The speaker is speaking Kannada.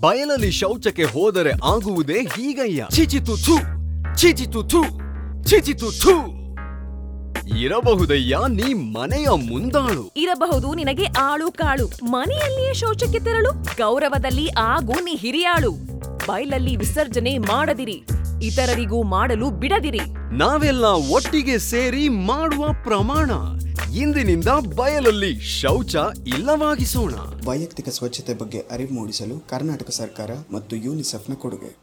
ಬಯಲಲ್ಲಿ ಶೌಚಕ್ಕೆ ಹೋದರೆ ಆಗುವುದೇ ಹೀಗಯ್ಯ ಚಿಚಿತು ಥು ಚಿಚಿತು ಥು ಚಿಚಿತು ಥು ಇರಬಹುದಯ್ಯ ನೀ ಮನೆಯ ಮುಂದಾಳು ಇರಬಹುದು ನಿನಗೆ ಆಳು ಕಾಳು ಮನೆಯಲ್ಲಿಯೇ ಶೌಚಕ್ಕೆ ತೆರಳು ಗೌರವದಲ್ಲಿ ಆಗು ನೀ ಹಿರಿಯಾಳು ಬಯಲಲ್ಲಿ ವಿಸರ್ಜನೆ ಮಾಡದಿರಿ ಇತರರಿಗೂ ಮಾಡಲು ಬಿಡದಿರಿ ನಾವೆಲ್ಲ ಒಟ್ಟಿಗೆ ಸೇರಿ ಮಾಡುವ ಪ್ರಮಾಣ ಇಂದಿನಿಂದ ಬಯಲಲ್ಲಿ ಶೌಚ ಇಲ್ಲವಾಗಿಸೋಣ ವೈಯಕ್ತಿಕ ಸ್ವಚ್ಛತೆ ಬಗ್ಗೆ ಅರಿವು ಮೂಡಿಸಲು ಕರ್ನಾಟಕ ಸರ್ಕಾರ ಮತ್ತು ಯೂನಿಸೆಫ್ನ ಕೊಡುಗೆ